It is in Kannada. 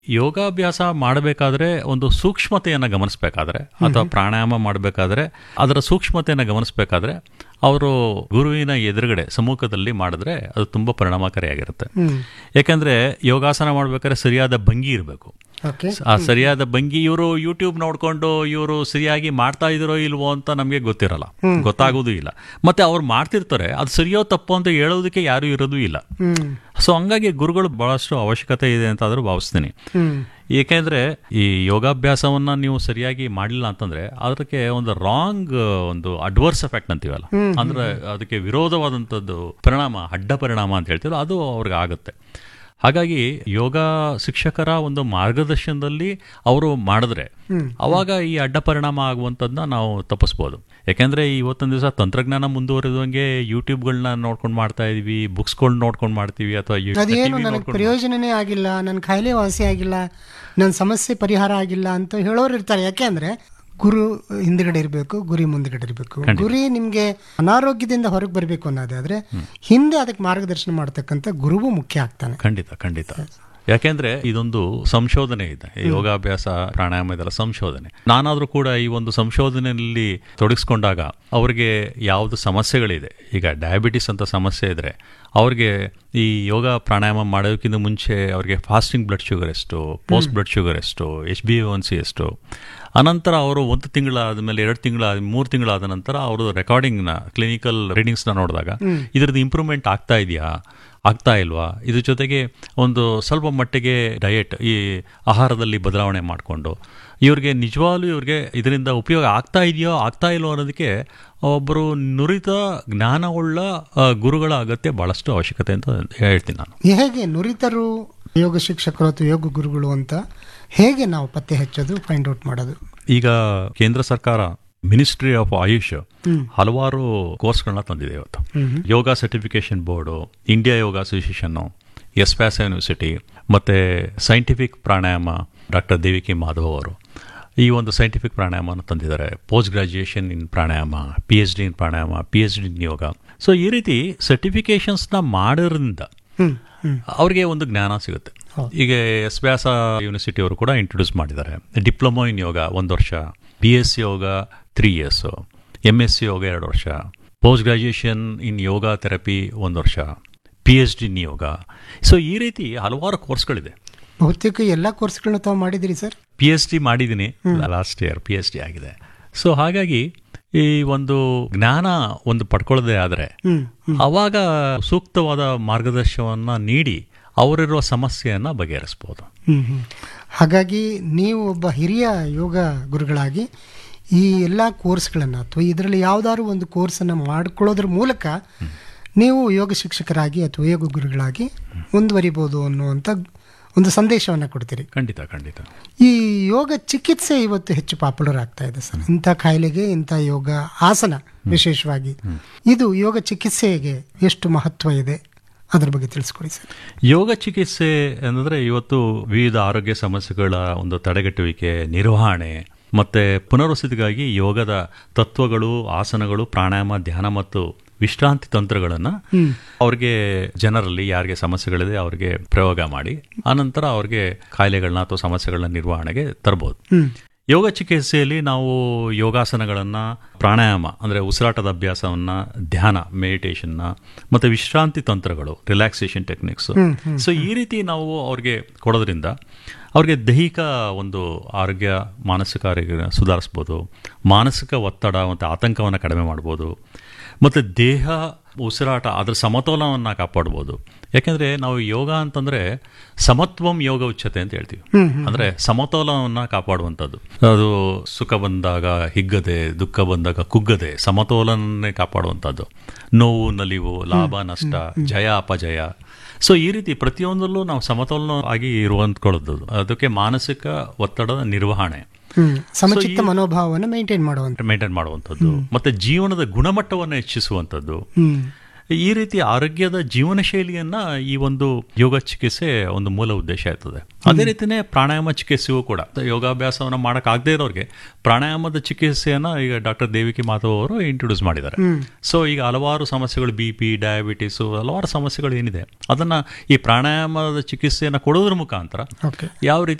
ಯೋಗಾಭ್ಯಾಸ ಮಾಡಬೇಕಾದ್ರೆ ಒಂದು ಸೂಕ್ಷ್ಮತೆಯನ್ನು ಗಮನಿಸಬೇಕಾದ್ರೆ ಅಥವಾ ಪ್ರಾಣಾಯಾಮ ಮಾಡಬೇಕಾದ್ರೆ ಅದರ ಸೂಕ್ಷ್ಮತೆಯನ್ನು ಗಮನಿಸಬೇಕಾದ್ರೆ ಅವರು ಗುರುವಿನ ಎದುರುಗಡೆ ಸಮ್ಮುಖದಲ್ಲಿ ಮಾಡಿದ್ರೆ ಅದು ತುಂಬ ಪರಿಣಾಮಕಾರಿಯಾಗಿರುತ್ತೆ ಯಾಕಂದ್ರೆ ಯೋಗಾಸನ ಮಾಡ್ಬೇಕಾದ್ರೆ ಸರಿಯಾದ ಭಂಗಿ ಇರಬೇಕು ಓಕೆ ಆ ಸರಿಯಾದ ಭಂಗಿ ಇವರು ಯೂಟ್ಯೂಬ್ ನೋಡ್ಕೊಂಡು ಇವರು ಸರಿಯಾಗಿ ಮಾಡ್ತಾ ಇದ್ರೋ ಇಲ್ವೋ ಅಂತ ನಮಗೆ ಗೊತ್ತಿರಲ್ಲ ಗೊತ್ತಾಗೋದು ಇಲ್ಲ ಮತ್ತೆ ಅವ್ರು ಮಾಡ್ತಿರ್ತಾರೆ ಅದು ಸರಿಯೋ ತಪ್ಪು ಅಂತ ಹೇಳೋದಕ್ಕೆ ಯಾರು ಇರೋದು ಇಲ್ಲ ಹ್ಮ್ ಸೊ ಹಂಗಾಗಿ ಗುರುಗಳು ಬಹಳಷ್ಟು ಅವಶ್ಯಕತೆ ಇದೆ ಅಂತ ಆದ್ರೂ ಭಾವಿಸ್ತೀನಿ ಹ್ಮ್ ಏಕೆಂದ್ರೆ ಈ ಯೋಗಾಭ್ಯಾಸವನ್ನ ನೀವು ಸರಿಯಾಗಿ ಮಾಡಿಲ್ಲ ಅಂತಂದ್ರೆ ಅದಕ್ಕೆ ಒಂದು ರಾಂಗ್ ಒಂದು ಅಡ್ವರ್ಸ್ ಎಫೆಕ್ಟ್ ಅಂತೀವಲ್ಲ ಅಂದ್ರೆ ಅದಕ್ಕೆ ವಿರೋಧವಾದಂಥದ್ದು ಪರಿಣಾಮ ಅಡ್ಡ ಪರಿಣಾಮ ಅಂತ ಹೇಳ್ತೀವಲ್ಲ ಅದು ಅವ್ರಿಗೆ ಆಗುತ್ತೆ ಹಾಗಾಗಿ ಯೋಗ ಶಿಕ್ಷಕರ ಒಂದು ಮಾರ್ಗದರ್ಶನದಲ್ಲಿ ಅವರು ಮಾಡಿದ್ರೆ ಅವಾಗ ಈ ಅಡ್ಡ ಪರಿಣಾಮ ಆಗುವಂಥದ್ದನ್ನ ನಾವು ತಪ್ಪಿಸ್ಬೋದು ಯಾಕೆಂದ್ರೆ ಇವತ್ತಿನ ದಿವಸ ತಂತ್ರಜ್ಞಾನ ಮುಂದುವರೆದಂಗೆ ಯೂಟ್ಯೂಬ್ಗಳನ್ನ ನೋಡ್ಕೊಂಡು ಮಾಡ್ತಾ ಇದೀವಿ ಬುಕ್ಸ್ಗಳನ್ನ ನೋಡ್ಕೊಂಡು ಮಾಡ್ತೀವಿ ಅಥವಾ ಯು- ಅದೇನು TV ನನಗೆ ನೋಡ್ಕೊಂಡು ಪ್ರಯೋಜನನೇ ಆಗಿಲ್ಲ ನನ್ನ ಕಾಯಿಲೆ ವಾಸಿ ಆಗಿಲ್ಲ ನನ್ನ ಸಮಸ್ಯೆ ಪರಿಹಾರ ಆಗಿಲ್ಲ ಅಂತ ಹೇಳೋರು ಇರ್ತಾರೆ ಯಾಕೆ ಅಂದ್ರೆ ಗುರು ಹಿಂದ್ಗಡೆ ಇರಬೇಕು ಗುರಿ ಮುಂದ್ಗಡೆ ಇರಬೇಕು ಗುರಿ ನಿಮ್ಗೆ ಅನಾರೋಗ್ಯದಿಂದ ಹೊರಗೆ ಬರಬೇಕು ಅನ್ನೋದಾದ್ರೆ ಹಿಂದೆ ಅದಕ್ಕೆ ಮಾರ್ಗದರ್ಶನ ಮಾಡ್ತಕ್ಕಂಥ ಗುರುವು ಮುಖ್ಯ ಆಗ್ತಾನೆ ಖಂಡಿತ ಖಂಡಿತ ಯಾಕೆಂದ್ರೆ ಇದೊಂದು ಸಂಶೋಧನೆ ಇದೆ ಈ ಯೋಗಾಭ್ಯಾಸ ಪ್ರಾಣಾಯಾಮ ಇದೆಲ್ಲ ಸಂಶೋಧನೆ ನಾನಾದ್ರೂ ಕೂಡ ಈ ಒಂದು ಸಂಶೋಧನೆಯಲ್ಲಿ ತೊಡಗಿಸ್ಕೊಂಡಾಗ ಅವ್ರಿಗೆ ಯಾವುದು ಸಮಸ್ಯೆಗಳಿದೆ ಈಗ ಡಯಾಬಿಟಿಸ್ ಅಂತ ಸಮಸ್ಯೆ ಇದ್ರೆ ಅವ್ರಿಗೆ ಈ ಯೋಗ ಪ್ರಾಣಾಯಾಮ ಮಾಡೋದಕ್ಕಿಂತ ಮುಂಚೆ ಅವ್ರಿಗೆ ಫಾಸ್ಟಿಂಗ್ ಬ್ಲಡ್ ಶುಗರ್ ಎಷ್ಟು ಪೋಸ್ಟ್ ಬ್ಲಡ್ ಶುಗರ್ ಎಷ್ಟು ಎಚ್ ಬಿ ಒನ್ ಸಿ ಎಷ್ಟು ಅನಂತರ ಅವರು ಒಂದು ತಿಂಗಳಾದ ಮೇಲೆ ಎರಡು ತಿಂಗಳ ಮೂರು ತಿಂಗಳಾದ ನಂತರ ಅವರು ರೆಕಾರ್ಡಿಂಗ್ನ ಕ್ಲಿನಿಕಲ್ ರೀಡಿಂಗ್ಸ್ನ ನೋಡಿದಾಗ ಇದ್ರದ್ದು ಇಂಪ್ರೂವ್ಮೆಂಟ್ ಆಗ್ತಾ ಇದೆಯಾ ಆಗ್ತಾ ಇಲ್ವಾ ಇದ್ರ ಜೊತೆಗೆ ಒಂದು ಸ್ವಲ್ಪ ಮಟ್ಟಿಗೆ ಡಯಟ್ ಈ ಆಹಾರದಲ್ಲಿ ಬದಲಾವಣೆ ಮಾಡಿಕೊಂಡು ಇವ್ರಿಗೆ ನಿಜವಾಗ್ಲೂ ಇವ್ರಿಗೆ ಇದರಿಂದ ಉಪಯೋಗ ಆಗ್ತಾ ಇದೆಯೋ ಆಗ್ತಾ ಇಲ್ವೋ ಅನ್ನೋದಕ್ಕೆ ಒಬ್ಬರು ನುರಿತ ಜ್ಞಾನವುಳ್ಳ ಆ, ಗುರುಗಳ ಅಗತ್ಯ ಬಹಳಷ್ಟು ಅವಶ್ಯಕತೆ ಅಂತ ಹೇಳ್ತೀನಿ ನಾನು ಹೇಗೆ ನುರಿತರು ಯೋಗ ಶಿಕ್ಷಕರು ಅಥವಾ ಯೋಗ ಗುರುಗಳು ಅಂತ ಹೇಗೆ ನಾವು ಪತ್ತೆ ಹಚ್ಚೋದು ಫೈಂಡ್ ಔಟ್ ಮಾಡೋದು ಈಗ ಕೇಂದ್ರ ಸರ್ಕಾರ ಮಿನಿಸ್ಟ್ರಿ ಆಫ್ ಆಯುಷ್ ಹಲವಾರು ಕೋರ್ಸ್ಗಳನ್ನ ತಂದಿದೆ ಇವತ್ತು yoga certification board India yoga association S VYASA university ಮತ್ತೆ ಸೈಂಟಿಫಿಕ್ ಪ್ರಾಣಾಯಾಮ ಡಾಕ್ಟರ್ ದೇವಿಕೆ ಮಾಧವ್ ಅವರು ಈ ಒಂದು ಸೈಂಟಿಫಿಕ್ ಪ್ರಾಣಾಯಾಮನ ತಂದಿದ್ದಾರೆ post graduation in pranayama P H D in pranayama P H D in yoga so ಈ ರೀತಿ ಸರ್ಟಿಫಿಕೇಶನ್ಸ್ನ ಮಾಡೋದ್ರಿಂದ ಹ್ಮ್ ಹ್ಮ್ ಅವ್ರಿಗೆ ಒಂದು ಜ್ಞಾನ ಸಿಗುತ್ತೆ ಹೌದು. ಈಗ ಎಸ್ ವ್ಯಾಸ ಯೂನಿವರ್ಸಿಟಿ ಅವರು ಕೂಡ ಇಂಟ್ರೊಡ್ಯೂಸ್ ಮಾಡಿದ್ದಾರೆ ಡಿಪ್ಲೊಮೊ ಇನ್ ಯೋಗ ಒಂದು ವರ್ಷ B S C yoga three years M S C yoga ಎರಡು ವರ್ಷ post graduation in yoga therapy ಒಂದು ವರ್ಷ P H D in yoga so ಈ ರೀತಿ ಹಲವಾರು ಕೋರ್ಸ್ಗಳಿದೆ ಬಹುತೇಕ ಎಲ್ಲ ಕೋರ್ಸ್ಗಳನ್ನ ತಾವು ಮಾಡಿದಿರಿ ಸರ್ ಪಿ ಎಚ್ ಡಿ ಮಾಡಿದ್ದೀನಿ last year P H D ಆಗಿದೆ ಸೊ ಹಾಗಾಗಿ ಈ ಒಂದು ಜ್ಞಾನ ಒಂದು ಪಡ್ಕೊಳ್ಳೋದೇ ಆದರೆ ಹ್ಮ್ ಅವಾಗ ಸೂಕ್ತವಾದ ಮಾರ್ಗದರ್ಶನವನ್ನ ನೀಡಿ ಅವರಿರುವ ಸಮಸ್ಯೆಯನ್ನ ಬಗೆಹರಿಸ್ಬೋದು ಹ್ಮ್ ಹ್ಮ್. ಹಾಗಾಗಿ ನೀವು ಒಬ್ಬ ಹಿರಿಯ ಯೋಗ ಗುರುಗಳಾಗಿ ಈ ಎಲ್ಲ ಕೋರ್ಸ್ಗಳನ್ನು ಅಥವಾ ಇದರಲ್ಲಿ ಯಾವ್ದಾದ್ರು ಒಂದು ಕೋರ್ಸನ್ನು ಮಾಡ್ಕೊಳ್ಳೋದ್ರ ಮೂಲಕ ನೀವು ಯೋಗ ಶಿಕ್ಷಕರಾಗಿ ಅಥವಾ ಯೋಗ ಗುರುಗಳಾಗಿ ಮುಂದುವರಿಬೋದು ಅನ್ನುವಂಥ ಒಂದು ಸಂದೇಶವನ್ನು ಕೊಡ್ತೀರಿ ಖಂಡಿತ ಖಂಡಿತ ಈ ಯೋಗ ಚಿಕಿತ್ಸೆ ಇವತ್ತು ಹೆಚ್ಚು ಪಾಪ್ಯುಲರ್ ಆಗ್ತಾ ಇದೆ ಸರ್ ಇಂಥ ಕಾಯಿಲೆಗೆ ಇಂಥ ಯೋಗ ಆಸನ ವಿಶೇಷವಾಗಿ ಇದು ಯೋಗ ಚಿಕಿತ್ಸೆಗೆ ಎಷ್ಟು ಮಹತ್ವ ಇದೆ ಅದ್ರ ಬಗ್ಗೆ ತಿಳಿಸ್ಕೊಡಿ ಸರ್ ಯೋಗ ಚಿಕಿತ್ಸೆ ಅಂದರೆ ಇವತ್ತು ವಿವಿಧ ಆರೋಗ್ಯ ಸಮಸ್ಯೆಗಳ ಒಂದು ತಡೆಗಟ್ಟುವಿಕೆ ನಿರ್ವಹಣೆ ಮತ್ತೆ ಪುನರ್ವಸತಿಗಾಗಿ ಯೋಗದ ತತ್ವಗಳು ಆಸನಗಳು ಪ್ರಾಣಾಯಾಮ ಧ್ಯಾನ ಮತ್ತು ವಿಶ್ರಾಂತಿ ತಂತ್ರಗಳನ್ನು ಅವ್ರಿಗೆ ಜನರಲ್ಲಿ ಯಾರಿಗೆ ಸಮಸ್ಯೆಗಳಿದೆ ಅವ್ರಿಗೆ ಪ್ರಯೋಗ ಮಾಡಿ ಆನಂತರ ಅವ್ರಿಗೆ ಕಾಯಿಲೆಗಳನ್ನ ಅಥವಾ ಸಮಸ್ಯೆಗಳನ್ನ ನಿರ್ವಹಣೆಗೆ ತರಬಹುದು ಹ್ಮ್ ಯೋಗ ಚಿಕಿತ್ಸೆಯಲ್ಲಿ ನಾವು ಯೋಗಾಸನಗಳನ್ನ ಪ್ರಾಣಾಯಾಮ ಅಂದ್ರೆ ಉಸಿರಾಟದ ಅಭ್ಯಾಸವನ್ನ ಧ್ಯಾನ ಮೆಡಿಟೇಷನ್ನ ಮತ್ತೆ ವಿಶ್ರಾಂತಿ ತಂತ್ರಗಳು ರಿಲ್ಯಾಕ್ಸೇಷನ್ ಟೆಕ್ನಿಕ್ಸ್ ಸೊ ಈ ರೀತಿ ನಾವು ಅವ್ರಿಗೆ ಕೊಡೋದ್ರಿಂದ ಅವ್ರಿಗೆ ದೈಹಿಕ ಒಂದು ಆರೋಗ್ಯ ಮಾನಸಿಕ ಆರೋಗ್ಯ ಸುಧಾರಿಸ್ಬೋದು ಮಾನಸಿಕ ಒತ್ತಡ ಮತ್ತು ಆತಂಕವನ್ನು ಕಡಿಮೆ ಮಾಡ್ಬೋದು ಮತ್ತು ದೇಹ ಉಸಿರಾಟ ಅದರ ಸಮತೋಲನವನ್ನು ಕಾಪಾಡ್ಬೋದು ಯಾಕೆಂದರೆ ನಾವು ಯೋಗ ಅಂತಂದರೆ ಸಮತ್ವಂ ಯೋಗ ಉಚ್ಚತೆ ಅಂತ ಹೇಳ್ತೀವಿ ಅಂದರೆ ಸಮತೋಲನವನ್ನು ಕಾಪಾಡುವಂಥದ್ದು ಅದು ಸುಖ ಬಂದಾಗ ಹಿಗ್ಗದೆ ದುಃಖ ಬಂದಾಗ ಕುಗ್ಗದೆ ಸಮತೋಲನನ್ನೇ ಕಾಪಾಡುವಂಥದ್ದು ನೋವು ನಲಿವು ಲಾಭ ನಷ್ಟ ಜಯ ಅಪಜಯ ಸೊ ಈ ರೀತಿ ಪ್ರತಿಯೊಂದರಲ್ಲೂ ನಾವು ಸಮತೋಲನ ಆಗಿ ಇರುವಂತ್ಕೊಳ್ಳೋದು ಅದಕ್ಕೆ ಮಾನಸಿಕ ಒತ್ತಡದ ನಿರ್ವಹಣೆ ಹ್ಮ್ ಸಮಚಿತ್ತ ಮನೋಭಾವವನ್ನು ಮೇಂಟೈನ್ ಮಾಡುವಂತ ಮೇಂಟೈನ್ ಮಾಡುವಂಥದ್ದು ಮತ್ತೆ ಜೀವನದ ಗುಣಮಟ್ಟವನ್ನು ಹೆಚ್ಚಿಸುವಂಥದ್ದು ಹ್ಮ್ ಈ ರೀತಿ ಆರೋಗ್ಯದ ಜೀವನ ಶೈಲಿಯನ್ನ ಈ ಒಂದು ಯೋಗ ಚಿಕಿತ್ಸೆ ಒಂದು ಮೂಲ ಉದ್ದೇಶ ಇರ್ತದೆ ಅದೇ ರೀತಿನೇ ಪ್ರಾಣಾಯಾಮ ಚಿಕಿತ್ಸೆಯೂ ಕೂಡ ಯೋಗಾಭ್ಯಾಸವನ್ನ ಮಾಡಕ್ ಆಗದೆ ಇರೋರಿಗೆ ಪ್ರಾಣಾಯಾಮದ ಚಿಕಿತ್ಸೆಯನ್ನ ಈಗ ಡಾಕ್ಟರ್ ದೇವಿಕಿ ಮಾಧವ್ ಅವರು ಇಂಟ್ರೊಡ್ಯೂಸ್ ಮಾಡಿದ್ದಾರೆ ಸೊ ಈಗ ಹಲವಾರು ಸಮಸ್ಯೆಗಳು ಬಿ ಪಿ ಡಯಾಬಿಟಿಸ್ ಹಲವಾರು ಸಮಸ್ಯೆಗಳು ಏನಿದೆ ಅದನ್ನ ಈ ಪ್ರಾಣಾಯಾಮದ ಚಿಕಿತ್ಸೆಯನ್ನ ಕೊಡೋದ್ರ ಮುಖಾಂತರ ಓಕೆ ಯಾವ ರೀತಿ